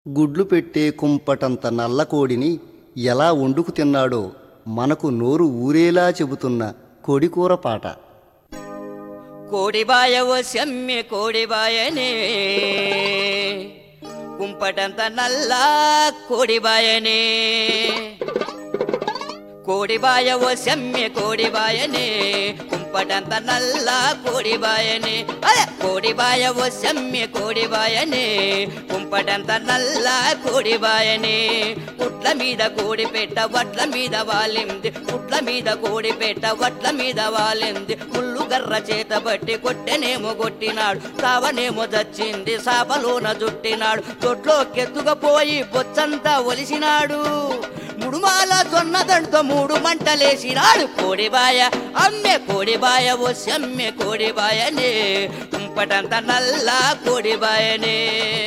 గుడ్లు పెట్టే కుంపటంత నల్లకోడిని ఎలా వండుకు తిన్నాడో మనకు నోరు ఊరేలా చెబుతున్న కోడికూర పాట కోడిబాయవో సెమ్మె కోడిబాయనే కుంపటంత నల్ల కోడిబాయనే కోడిబాయవో సెమ్మె కోడిబాయనే కుంపటంత నల్ల కోడిబాయనే అదే కోడిబాయవో సెమ్మె కోడిబాయనే కుంపటంత నల్ల కోడిబాయనే పుట్ల మీద కోడి పెట్ట వడ్ల మీద వాలింది పుట్ల మీద కోడి పెట్ట వడ్ల మీద వాలింది ముళ్ళు గర్ర చేత బట్టి కొట్టెనేమో కొట్టినాడు సావనేమో దచ్చింది సాపలోన జుట్టినాడు తొట్లోకెత్తుకపోయి బొచ్చంతా ఒలిసినాడు ముడుమాల జొన్నదంతో మూడు మంటలేసినాడు కోడిబాయ అమ్మె కోడిబాయ ఓ సెమ్మె కోడిబాయనే కుంపటంత నల్ల కోడిబాయనే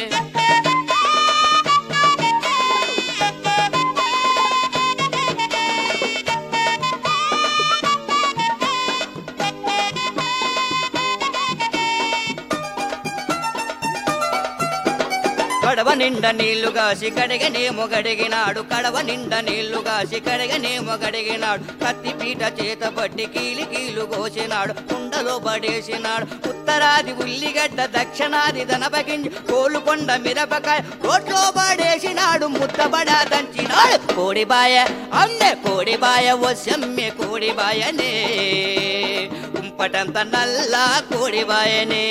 కడవ నిండా నీళ్లు కాసి కడిగనేమో గడిగినాడు కడవ నిండా నీళ్లు కాసి కడిగనేమో గడిగినాడు కత్తి పీట చేత పట్టి కీలి కీలు కోసినాడు కుండలో పడేసినాడు ఉత్తరాది ఉల్లిగడ్డ దక్షిణాది దనపగించి కోలుకొండ మిరపకాయ రోట్లో పడేసినాడు ముద్దబడా దంచినాడు కోడిబాయ అమ్మె కోడిబాయ ఓ సెమ్మె కోడిబాయనే కుంపటంత నల్ల కోడిబాయనే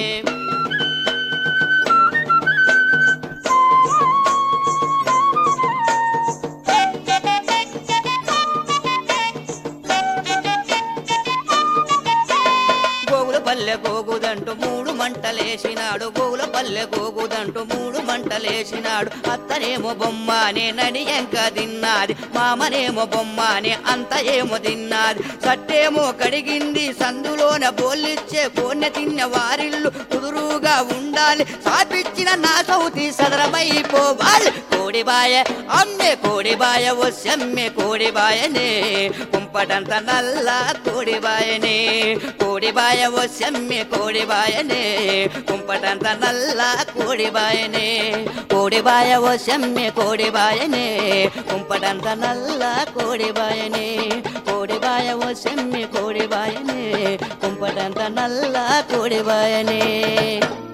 గోగుల పల్లె గోగుదంటూ మూడు మంటలేసినాడు గోగుల పల్లె గోగుదంటూ మూడు మంటలేసినాడు అత్తనేమో బొమ్మనే నడియంక తిన్నాది మామనేమో బొమ్మనే అంత ఏమో తిన్నాది సట్టేమో కడిగింది సందులోన బోల్లిచ్చే కోనె తిన్న వారిల్లు కుదురుగా ఉండాలి సాపిచ్చిన నా సౌతి సదరమైపోవాలి కోడిబాయ అమ్మె కోడిబాయ ఓ సెమ్మె కోడిబాయనే కుంపటంత నల్ల కోడిబాయనే కోడిబాయ ఓ సెమ్మె కోడిబాయనే కుంపటంత నల్ల కోడిబాయనే కోడిబాయ ఓ సెమ్మె కోడిబాయనే కుంపటంత నల్ల కోడిబాయనే కోడిబాయ ఓ సెమ్మె కోడిబాయనే కుంపటంత నల్ల కోడిబాయనే